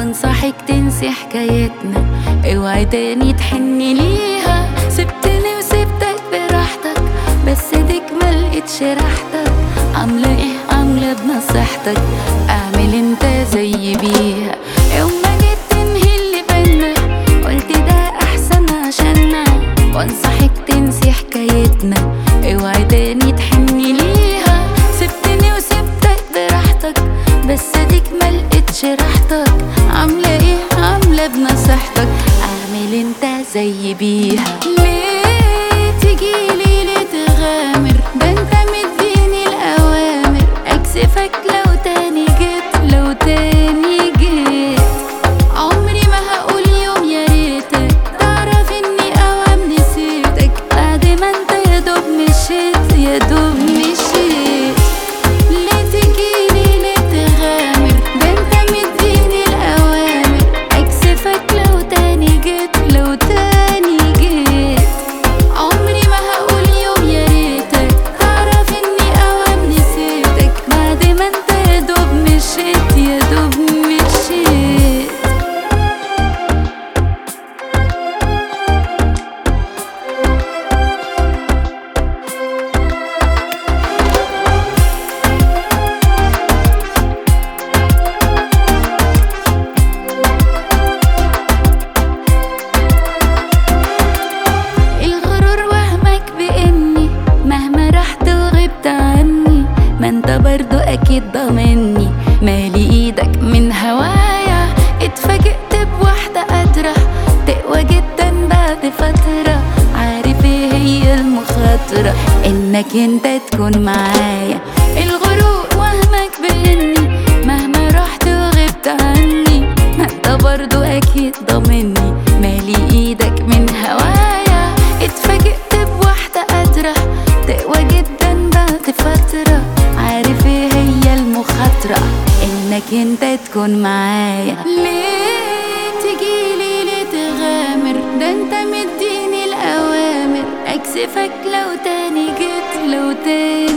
بنصحك تنسي حكايتنا اوعي تاني تحني ليها سبتني وسبتك براحتك بس ديك ملقتش راحتك عاملة ايه عاملة بنصيحتك اعمل انت زي بيها يوم ما جيت تنهي اللي بينا قلت ده احسن عشاننا وانصحك تنسي حكايتنا اوعي تاني تحني ليها سبتني وسبتك براحتك بس اديك ملقتش راحتك عاملة ايه عاملة بنصيحتك اعمل انت زي بيها ليه تجيلي ليه تغامر ده انت مديني الاوامر اكسفك لو تاني جيت لو تاني جيت عمري ما هقول يوم يا ريتك تعرف اني اوام نسيتك بعد ما انت يا دوب مشيت يا دوب مشيت ليه تجيلي ليه تغامر ده انت مديني الاوامر اكسفك لو تاني جيت لو تاني جيت عمري ما هقول يوم يا ريتك تعرف اني اوام نسيتك بعد ما انت يا دوب مشيت يا دوب مشيت الغرور وهمك بإني مهما رحت وغبت عني ما انت برضو أكيد ضامني مالي إيدك من هوايا اتفاجئت بواحدة قادرة تقوى جدا بعد فترة عارف ايه هي المخاطرة انك انت تكون معايا الغرور وهمك بإني مهما رحت وغبت عني ما انت برضو أكيد ضامني مالي إيدك من هوايا اتفاجئت بواحدة قادرة تقوى جدا بعد فترة عارف ايه هي المخاطرة انك انت تكون معايا ليه تجيلي ليه تغامر ده انت مديني الاوامر اكسفك لو تاني جيت لو تاني